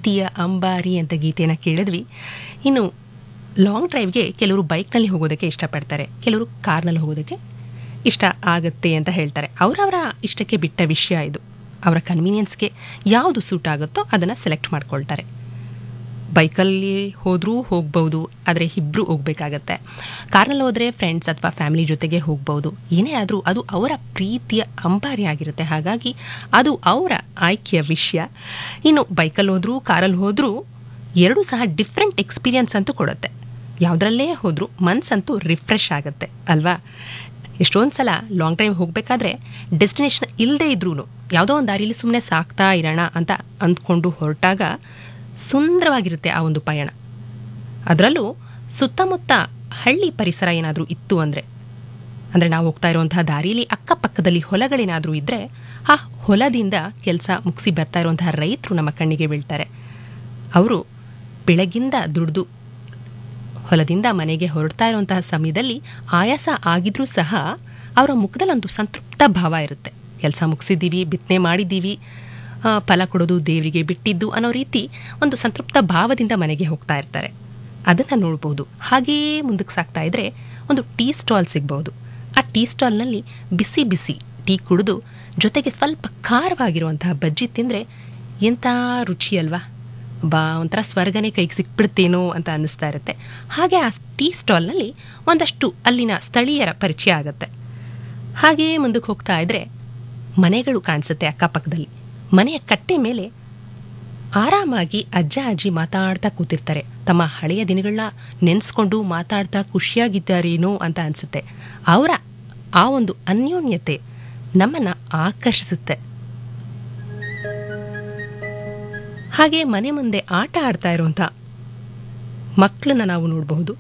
ಪ್ರೀತಿಯ ಅಂಬಾರಿ ಅಂತ ಗೀತೆಯನ್ನು ಕೇಳಿದ್ವಿ ಇನ್ನು ಲಾಂಗ್ ಡ್ರೈವ್ಗೆ ಕೆಲವರು ಬೈಕ್ನಲ್ಲಿ ಹೋಗೋದಕ್ಕೆ ಇಷ್ಟಪಡ್ತಾರೆ ಕೆಲವರು ಕಾರ್ನಲ್ಲಿ ಹೋಗೋದಕ್ಕೆ ಇಷ್ಟ ಆಗುತ್ತೆ ಅಂತ ಹೇಳ್ತಾರೆ ಅವರವರ ಇಷ್ಟಕ್ಕೆ ಬಿಟ್ಟ ವಿಷಯ ಇದು ಅವರ ಕನ್ವೀನಿಯನ್ಸ್ಗೆ ಯಾವುದು ಸೂಟ್ ಆಗುತ್ತೋ ಅದನ್ನು ಸೆಲೆಕ್ಟ್ ಮಾಡ್ಕೊಳ್ತಾರೆ ಬೈಕಲ್ಲಿ ಹೋದರೂ ಹೋಗ್ಬೋದು ಆದರೆ ಇಬ್ಬರು ಹೋಗ್ಬೇಕಾಗತ್ತೆ ಕಾರ್ನಲ್ಲಿ ಹೋದರೆ ಫ್ರೆಂಡ್ಸ್ ಅಥವಾ ಫ್ಯಾಮಿಲಿ ಜೊತೆಗೆ ಹೋಗ್ಬೋದು ಏನೇ ಆದರೂ ಅದು ಅವರ ಪ್ರೀತಿಯ ಅಂಬಾರಿ ಆಗಿರುತ್ತೆ ಹಾಗಾಗಿ ಅದು ಅವರ ಆಯ್ಕೆಯ ವಿಷಯ ಇನ್ನು ಬೈಕಲ್ಲಿ ಹೋದರೂ ಕಾರಲ್ಲಿ ಹೋದರೂ ಎರಡೂ ಸಹ ಡಿಫ್ರೆಂಟ್ ಎಕ್ಸ್ಪೀರಿಯನ್ಸ್ ಅಂತೂ ಕೊಡುತ್ತೆ ಯಾವುದ್ರಲ್ಲೇ ಹೋದರೂ ಮನಸ್ಸಂತೂ ರಿಫ್ರೆಶ್ ಆಗುತ್ತೆ ಅಲ್ವಾ ಎಷ್ಟೊಂದು ಸಲ ಲಾಂಗ್ ಡ್ರೈವ್ ಹೋಗಬೇಕಾದ್ರೆ ಡೆಸ್ಟಿನೇಷನ್ ಇಲ್ಲದೇ ಇದ್ರೂ ಯಾವುದೋ ಒಂದು ದಾರಿಲಿ ಸುಮ್ಮನೆ ಸಾಕ್ತಾ ಇರೋಣ ಅಂತ ಅಂದ್ಕೊಂಡು ಹೊರಟಾಗ ಸುಂದರವಾಗಿರುತ್ತೆ ಆ ಒಂದು ಪಯಣ ಅದರಲ್ಲೂ ಸುತ್ತಮುತ್ತ ಹಳ್ಳಿ ಪರಿಸರ ಏನಾದರೂ ಇತ್ತು ಅಂದರೆ ಅಂದರೆ ನಾವು ಹೋಗ್ತಾ ಇರುವಂತಹ ದಾರಿಯಲ್ಲಿ ಅಕ್ಕಪಕ್ಕದಲ್ಲಿ ಹೊಲಗಳೇನಾದರೂ ಇದ್ದರೆ ಆ ಹೊಲದಿಂದ ಕೆಲಸ ಮುಗಿಸಿ ಬರ್ತಾ ಇರುವಂತಹ ರೈತರು ನಮ್ಮ ಕಣ್ಣಿಗೆ ಬೀಳ್ತಾರೆ ಅವರು ಬೆಳಗಿಂದ ದುಡಿದು ಹೊಲದಿಂದ ಮನೆಗೆ ಹೊರಡ್ತಾ ಇರುವಂತಹ ಸಮಯದಲ್ಲಿ ಆಯಾಸ ಆಗಿದ್ರೂ ಸಹ ಅವರ ಮುಖದಲ್ಲಿ ಒಂದು ಸಂತೃಪ್ತ ಭಾವ ಇರುತ್ತೆ ಕೆಲಸ ಮುಗಿಸಿದ್ದೀವಿ ಬಿತ್ತನೆ ಮಾಡಿದ್ದೀವಿ ಆ, ಫಲ ಕೊಡೋದು ದೇವರಿಗೆ ಬಿಟ್ಟಿದ್ದು ಅನ್ನೋ ರೀತಿ ಒಂದು ಸಂತೃಪ್ತ ಭಾವದಿಂದ ಮನೆಗೆ ಹೋಗ್ತಾ ಇರ್ತಾರೆ ಅದನ್ನು ನೋಡ್ಬೋದು ಹಾಗೆಯೇ ಮುಂದಕ್ಕೆ ಸಾಗ್ತಾ ಇದ್ರೆ ಒಂದು ಟೀ ಸ್ಟಾಲ್ ಸಿಗ್ಬೋದು ಆ ಟೀ ಸ್ಟಾಲ್ನಲ್ಲಿ ಬಿಸಿ ಬಿಸಿ ಟೀ ಕುಡಿದು ಜೊತೆಗೆ ಸ್ವಲ್ಪ ಖಾರವಾಗಿರುವಂತಹ ಬಜ್ಜಿ ತಿಂದರೆ ಎಂಥ ರುಚಿ ಅಲ್ವಾ ಬಾ ಒಂಥರ ಸ್ವರ್ಗನೇ ಕೈಗೆ ಸಿಕ್ಬಿಡ್ತೇನೋ ಅಂತ ಅನ್ನಿಸ್ತಾ ಇರುತ್ತೆ ಹಾಗೆ ಆ ಟೀ ಸ್ಟಾಲ್ನಲ್ಲಿ ಒಂದಷ್ಟು ಅಲ್ಲಿನ ಸ್ಥಳೀಯರ ಪರಿಚಯ ಆಗುತ್ತೆ ಹಾಗೆಯೇ ಮುಂದಕ್ಕೆ ಹೋಗ್ತಾ ಇದ್ರೆ ಮನೆಗಳು ಕಾಣಿಸುತ್ತೆ ಅಕ್ಕಪಕ್ಕದಲ್ಲಿ ಮನೆಯ ಕಟ್ಟೆ ಮೇಲೆ ಆರಾಮಾಗಿ ಅಜ್ಜ ಅಜ್ಜಿ ಮಾತಾಡ್ತಾ ಕೂತಿರ್ತಾರೆ ತಮ್ಮ ಹಳೆಯ ದಿನಗಳನ್ನ ನೆನೆಸ್ಕೊಂಡು ಮಾತಾಡ್ತಾ ಖುಷಿಯಾಗಿದ್ದಾರೇನೋ ಅಂತ ಅನಿಸುತ್ತೆ ಅವರ ಆ ಒಂದು ಅನ್ಯೋನ್ಯತೆ ನಮ್ಮನ್ನು ಆಕರ್ಷಿಸುತ್ತೆ ಹಾಗೆ ಮನೆ ಮುಂದೆ ಆಟ ಆಡ್ತಾ ಇರುವಂಥ ಮಕ್ಕಳನ್ನ ನಾವು ನೋಡಬಹುದು